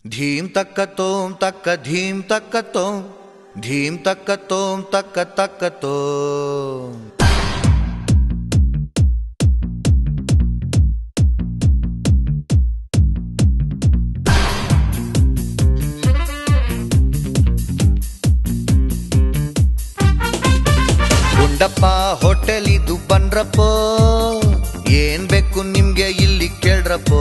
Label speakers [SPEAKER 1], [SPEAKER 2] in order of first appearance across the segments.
[SPEAKER 1] ಧೀಂ ತಕ್ಕ ತೋಂ ತಕ್ಕ ಧೀಂ ತಕ್ಕ ತೋಂ ಧೀಂ ತಕ್ಕ ತೋಂ ತಕ್ಕ ತಕ್ಕ ತೋಂ ಗುಂಡಪ್ಪ ಹೋಟೆಲ್ ಇದು ಬನ್ರಪ್ಪೋ ಏನ್ ಬೇಕು ನಿಮ್ಗೆ ಇಲ್ಲಿ ಕೇಳ್ರಪ್ಪೋ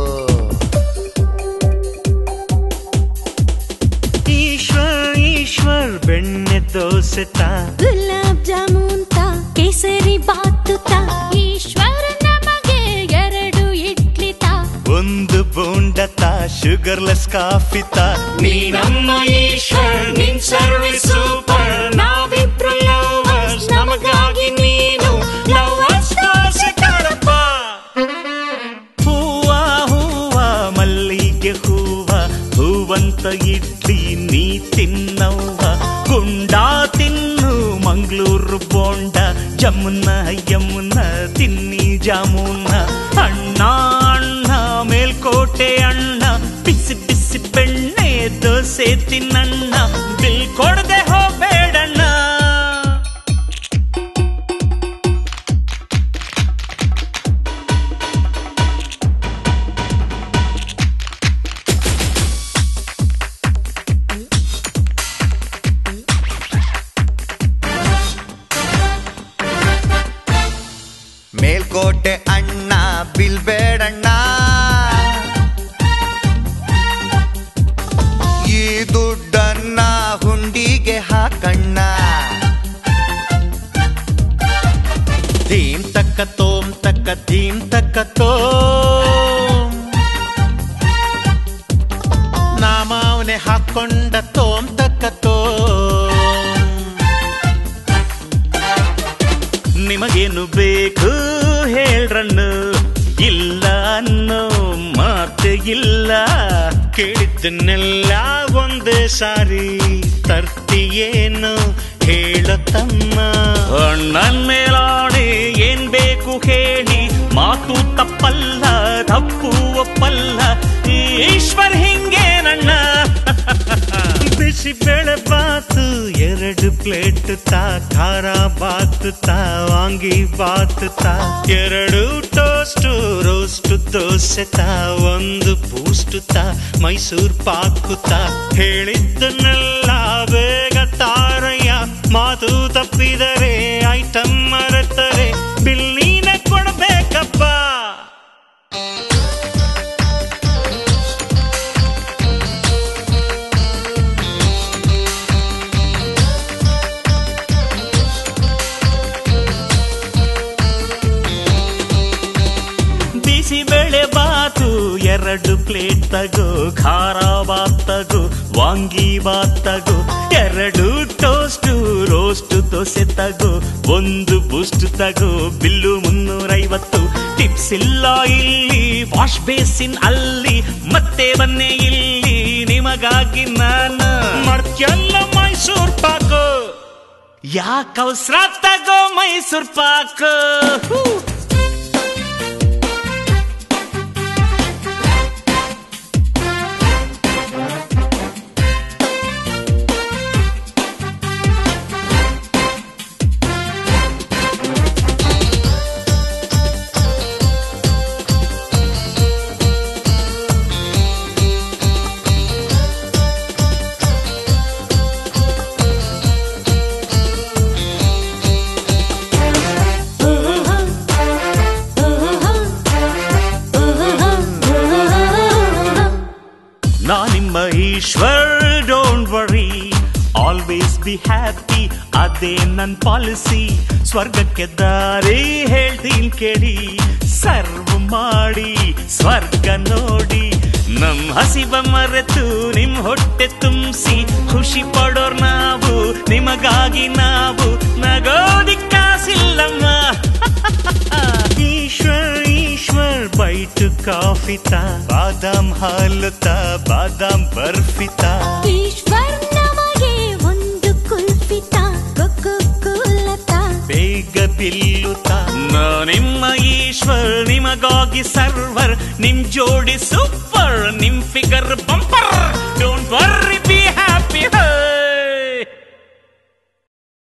[SPEAKER 2] ಈಶ್ವರ್ ಈಶ್ವರ್ ಬೆಣ್ಣೆ ದೋಸೆ ತಾ
[SPEAKER 3] ಗುಲಾಬ್ ಜಾಮೂನ್ ತಾ ಕೇಸರಿ ಬಾತು ತಾ ಈಶ್ವರ ನಮಗೆ ಎರಡು ಇಡ್ಲಿ ತಾ
[SPEAKER 2] ಒಂದು ಬೋಂಡ ತಾ ಶುಗರ್ಲೆಸ್ ಕಾಫಿ ತಾ ನೀ ನಮ್ಮ ಈಶ್ವರ್ ನಿನ್ ಸರ್ವಿಸ್ ಸೂಪರ್ ನಾವಿಬ್ರು ಲವರ್ಸ್ ನಮಗಾಗಿ ನೀನು ಲವರ್ಸ್ ದೋಸೆ ಕಾರಪ್ಪ ಹೂವ ಹೂವ ಮಲ್ಲಿಗೆ ಹೂವ ಹೂವಂತ ಇಡ್ಲಿ ನೀ ತಿನ್ನವ್ವ ಗುಂಡ ತಿನ್ನು ಮಂಗಳೂರು ಬೋಂಡ ಜಮುನ ಯಮುನ ತಿನ್ನಿ ಜಾಮೂನ ಅಣ್ಣ ಅಣ್ಣ ಮೇಲ್ಕೋಟೆ ಅಣ್ಣ ಬಿಸಿ ಬಿಸಿ ಬೆಣ್ಣೆ ದೋಸೆ ತಿನ್ನಣ್ಣ ಬಿಲ್ ಕೊಡದೆ ಹೋಗ್ಬೇಡಣ್ಣ
[SPEAKER 1] ಮೇಲ್ಕೋಟೆ ಅಣ್ಣ ಬಿಲ್ಬೇಡಣ್ಣ ಈ ದುಡ್ಡನ್ನ ಹುಂಡಿಗೆ ಹಾಕಣ್ಣ
[SPEAKER 2] ಧೀಂ ತಕ್ಕ ತೋಂ ತಕ್ಕ ಧೀಂ ತಕ್ಕ ತೋಂ ನಾಮಾವನೆ ಹಾಕೊಂಡ ತೋಂ ತಕ್ಕ ತೋಂ ನಿಮಗೇನು ಬೇಕು ಹೇಳ್ರನ್ನು ಇಲ್ಲ ಅನ್ನೋ ಮಾತೆ ಇಲ್ಲ ಕೇಳಿದ್ದನ್ನೆಲ್ಲ ಒಂದೇ ಸಾರಿ ತರ್ತಿಯೇನು ಹೇಳ ತಮ್ಮ ಅಣ್ಣನ್ ಮೇಲಾಣೆ ಏನ್ ಬೇಕು ಹೇಳಿ ಮಾತು ತಪ್ಪಲ್ಲ ತಪ್ಪು ಒಪ್ಪಲ್ಲ ಈಶ್ವರ್ ಹಿಂಗೆ ನನ್ನ ಬಿಸಿ ಬೇಳೆ ಬಾತು ಎರಡು ಪ್ಲೇಟ್ ತಾ ಖಾರ ಬಾತು ತಾ ವಾಂಗಿ ಬಾತು ತಾ ಎರಡು ಟೋಸ್ಟ್ ರೋಸ್ಟ್ ದೋಸೆ ತಾ ಒಂದು ಬೂಸ್ಟ್ ತಾ ಮೈಸೂರ್ ಪಾಕು ತಾ ಹೇಳಿದ್ದನ್ನೆಲ್ಲ ಬೇಗ ತಾರಯ್ಯ ಮಾತು ತಪ್ಪಿದರೆ ಐಟಮ್ ಮರೆತರೆ ಬಿಲ್ಲಿನ ಕೊಡ್ಬೇಕಪ್ಪ ಬಿಸಿ ಬೇಳೆ ಬಾತು ಎರಡು ಪ್ಲೇಟ್ ತಗೋ ಖಾರ ಬಾತ್ ತಗೋ ವಾಂಗಿ ಬಾತ್ ತಗೋ ಎರಡು ಟೋಸ್ಟ್ ರೋಸ್ಟ್ ದೋಸೆ ತಗೋ ಒಂದು ಬೂಸ್ಟ್ ತಗೋ ಬಿಲ್ಲು ಮುನ್ನೂರೈವತ್ತು ಟಿಪ್ಸ್ ಇಲ್ಲ ಇಲ್ಲಿ ವಾಶ್ ಬೇಸಿನ್ ಅಲ್ಲಿ ಮತ್ತೆ ಬನ್ನೆ ಇಲ್ಲಿ ನಿಮಗಾಗಿ ನಾನು ಮಾಡ್ತ್ಯಲ್ಲ ಮೈಸೂರ್ ಪಾಕು ಯಾಕೆ ಅವಸರ ತಗೋ ಮೈಸೂರ್ ಪಾಕು ಹೂ. ನಾ ನಿಮ್ಮ Eshwar don't worry always be happy ಅದೇ ನನ್ ಪಾಲಿಸಿ ಸ್ವರ್ಗಕ್ಕೆ ದಾರಿ ಹೇಳ್ತೀನಿ ಕೇಳಿ ಸರ್ವ್ ಮಾಡಿ ಸ್ವರ್ಗ ನೋಡಿ ನಮ್ ಹಸಿವ ಮರೆತು ನಿಮ್ ಹೊಟ್ಟೆ ತುಂಬಿಸಿ ಖುಷಿ ಪಡೋರ್ ನಾವು ನಿಮಗಾಗಿ ನಾವು ನಗೋದಿಕ್ಕಾಸಿಲ್ಲಮ್ಮ ಈಶ್ವರ್ ಈಶ್ವರ್ ಬೈಟ್ ಕಾಫಿ ತಾ ಬಾದಾಮ್ ಹಾಲು ತಾ ಬಾದಾಮ್ ಬರ್ಫಿ ತಾ
[SPEAKER 3] ಈಶ್ವರ ನಮಗೆ ಒಂದು ಕುಲ್ಫಿ ತಾ ಕೊಕ್ಕೋ ಕೋಲ ತಾ
[SPEAKER 2] ಬೇಗ ಬಿಲ್ಲು ತಾ ನಾ ನಿಮ್ಮ ಈಶ್ವರ್ ಆಫರ್ ನಿಮಗಾಗಿ ಸರ್ವರ್ ನಿಮ್ ಜೋಡಿ ಸೂಪರ್ ನಿಮ್ ಫಿಗರ್ ಬಂಪರ್